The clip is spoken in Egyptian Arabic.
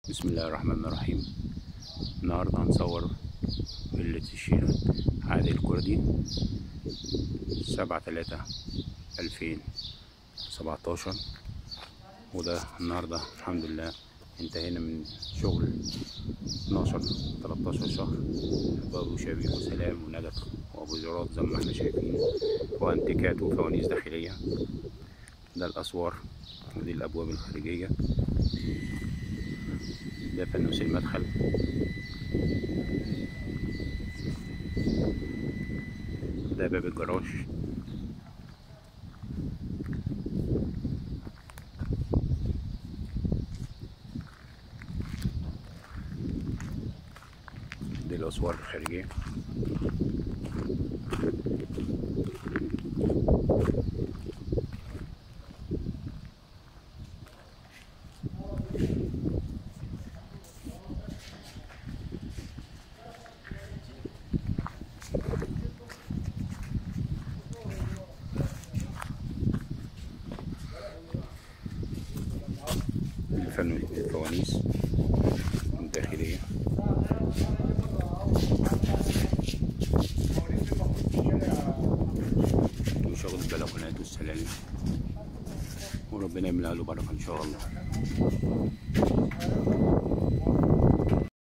بسم الله الرحمن الرحيم النهاردة هنصور فيلة الشيخ عادل الكردي سبعة تلاتة ألفين سبعتاشر وده النهاردة الحمد لله انتهينا من شغل اتناشر تلاتاشر شهر باب وشبيك وسلام ونجف وأبو زراد زي ما احنا شايفين وانتكات وفوانيس داخلية ده الأسوار ودي الأبواب الخارجية ده فانوس المدخل ده باب الجراج دي الأسوار الخارجية الفن الفوانيس الداخلية وشغل البلكونات والسلالم وربنا يملأ له بركة إن شاء الله